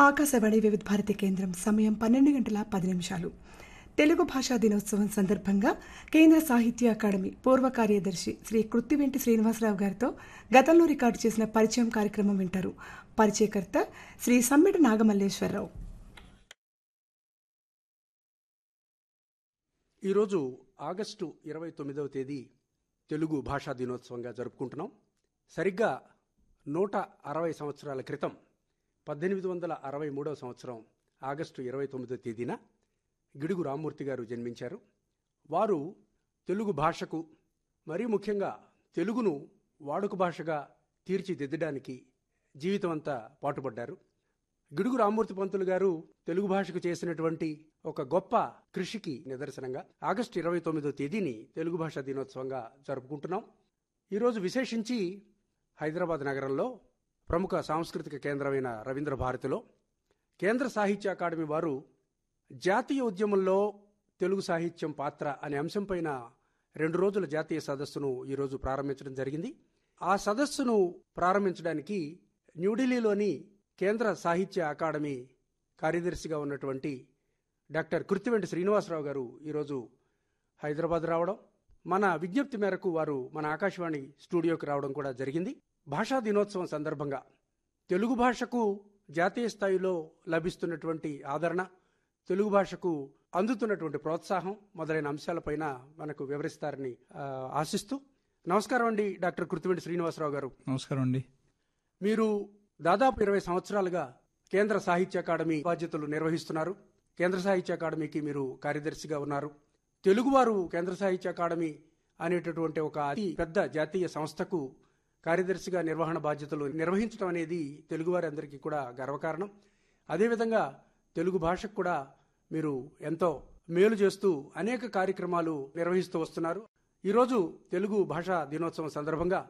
ఆకాశవాణి వివిధ భారతి కేంద్రం సమయం పన్నెండు గంటల పది నిమిషాలు తెలుగు భాషా దినోత్సవం సందర్భంగా కేంద్ర సాహిత్య అకాడమీ పూర్వ కార్యదర్శి శ్రీ కృత్తివెంటి శ్రీనివాసరావు గారితో గతంలో రికార్డు చేసిన పరిచయం కార్యక్రమం వింటారు పరిచయకర్త శ్రీ సమ్మెడ నాగమల్లేశ్వరరావు ఈరోజు ఆగస్టు ఇరవై తొమ్మిదవ తేదీ తెలుగు భాషా దినోత్సవంగా జరుపుకుంటున్నాం సరిగ్గా నూట అరవై సంవత్సరాల క్రితం పద్దెనిమిది వందల అరవై మూడవ సంవత్సరం ఆగస్టు ఇరవై తొమ్మిదవ తేదీన గిడుగు రామ్మూర్తి గారు జన్మించారు వారు తెలుగు భాషకు మరీ ముఖ్యంగా తెలుగును వాడుక భాషగా తీర్చిదిద్దడానికి జీవితం అంతా పాటుపడ్డారు గిడుగు రామ్మూర్తి పంతులు గారు తెలుగు భాషకు చేసినటువంటి ఒక గొప్ప కృషికి నిదర్శనంగా ఆగస్టు ఇరవై తొమ్మిదో తేదీని తెలుగు భాషా దినోత్సవంగా జరుపుకుంటున్నాం ఈరోజు విశేషించి హైదరాబాద్ నగరంలో ప్రముఖ సాంస్కృతిక కేంద్రమైన రవీంద్ర భారతిలో కేంద్ర సాహిత్య అకాడమీ వారు జాతీయ ఉద్యమంలో తెలుగు సాహిత్యం పాత్ర అనే అంశంపైన రెండు రోజుల జాతీయ సదస్సును ఈరోజు ప్రారంభించడం జరిగింది ఆ సదస్సును ప్రారంభించడానికి న్యూఢిల్లీలోని కేంద్ర సాహిత్య అకాడమీ కార్యదర్శిగా ఉన్నటువంటి డాక్టర్ కృత్తివెంటి శ్రీనివాసరావు గారు ఈరోజు హైదరాబాద్ రావడం మన విజ్ఞప్తి మేరకు వారు మన ఆకాశవాణి స్టూడియోకి రావడం కూడా జరిగింది భాషా దినోత్సవం సందర్భంగా తెలుగు భాషకు జాతీయ స్థాయిలో లభిస్తున్నటువంటి ఆదరణ తెలుగు భాషకు అందుతున్నటువంటి ప్రోత్సాహం మొదలైన అంశాలపైన మనకు వివరిస్తారని ఆ, ఆశిస్తూ నమస్కారం అండి డాక్టర్ కృత్తివెంటి శ్రీనివాసరావు గారు నమస్కారం అండి మీరు దాదాపు ఇరవై సంవత్సరాలుగా కేంద్ర సాహిత్య అకాడమీ బాధ్యతలు నిర్వహిస్తున్నారు కేంద్ర సాహిత్య అకాడమీకి మీరు కార్యదర్శిగా ఉన్నారు తెలుగువారు కేంద్ర సాహిత్య అకాడమీ అనేటటువంటి ఒక అతి పెద్ద జాతీయ సంస్థకు కార్యదర్శిగా నిర్వహణ బాధ్యతలు నిర్వహించడం అనేది తెలుగువారి అందరికీ కూడా గర్వకారణం అదేవిధంగా తెలుగు భాషకు కూడా మీరు ఎంతో మేలు చేస్తూ అనేక కార్యక్రమాలు నిర్వహిస్తూ వస్తున్నారు ఈరోజు తెలుగు భాషా దినోత్సవం సందర్భంగా